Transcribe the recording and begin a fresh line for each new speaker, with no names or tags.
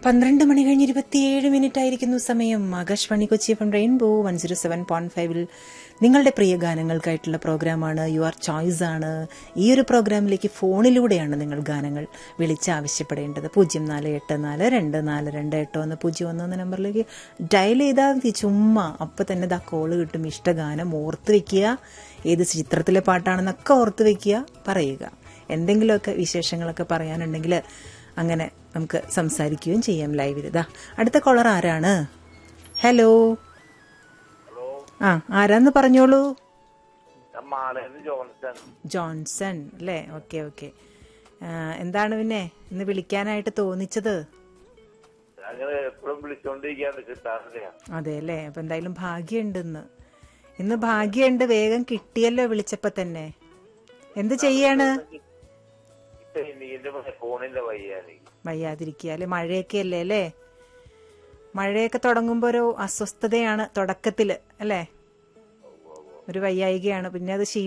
പന്ത്രണ്ട് മണി കഴിഞ്ഞ് ഇരുപത്തിയേഴ് മിനിറ്റ് ആയിരിക്കുന്നു സമയം Akashvani Kochi F rainbow one zero seven point ഫൈവിൽ നിങ്ങളുടെ പ്രിയ ഗാനങ്ങൾക്കായിട്ടുള്ള പ്രോഗ്രാമാണ് യു ആർ ചോയ്സ് ആണ് ഈ ഒരു പ്രോഗ്രാമിലേക്ക് ഫോണിലൂടെയാണ് നിങ്ങൾ ഗാനങ്ങൾ വിളിച്ച് ആവശ്യപ്പെടേണ്ടത് പൂജ്യം നാല് എട്ട് നാല് രണ്ട് നാല് രണ്ട് എട്ട് ഒന്ന് പൂജ്യം ഒന്ന് എന്ന നമ്പറിലേക്ക് ഡയൽ ചെയ്താൽ മതി ചുമ്മാ അപ്പം തന്നെ ദാ കോള് കിട്ടും ഇഷ്ടഗാനം ഓർത്ത് വെക്കുക ഏത് ചിത്രത്തിലെ പാട്ടാണെന്നൊക്കെ ഓർത്ത് വെക്കുക പറയുക എന്തെങ്കിലുമൊക്കെ വിശേഷങ്ങളൊക്കെ പറയാനുണ്ടെങ്കിൽ അങ്ങനെ നമുക്ക് സംസാരിക്കുകയും ചെയ്യാം ലൈവിൽ ഇതാ അടുത്ത കോളർ ആരാണ് ഹലോ ആ ആരാന്ന് പറഞ്ഞോളൂ
ഞാൻ മാളേന്ന് ജോൺസൺ
ജോൺസൺ അല്ലേ ഓക്കെ ഓക്കെ എന്താണ് പിന്നെ ഇന്ന് വിളിക്കാനായിട്ട് തോന്നിച്ചത്
അങ്ങനെ എപ്പോഴും വിളിച്ചോണ്ടിരിക്കാണ്ട് കിട്ടാറില്ല
അതെ അല്ലേ അപ്പൊ എന്തായാലും ഭാഗ്യമുണ്ട് ഇന്ന് ഇന്ന് ഭാഗ്യമുണ്ട് വേഗം കിട്ടിയല്ലോ വിളിച്ചപ്പോ തന്നെ എന്ത് ചെയ്യാണ്
ഇപ്പൊ എനിക്കിന്റെ ഫോണിന്റെ വയ്യാതെ
വയ്യാതിരിക്കുക അല്ലെ മഴയൊക്കെ അല്ലേ അല്ലേ മഴയൊക്കെ തുടങ്ങുമ്പോ ഒരു അസ്വസ്ഥതയാണ് തുടക്കത്തില് അല്ലേ ഒരു വയ്യായികയാണ് പിന്നെ അത്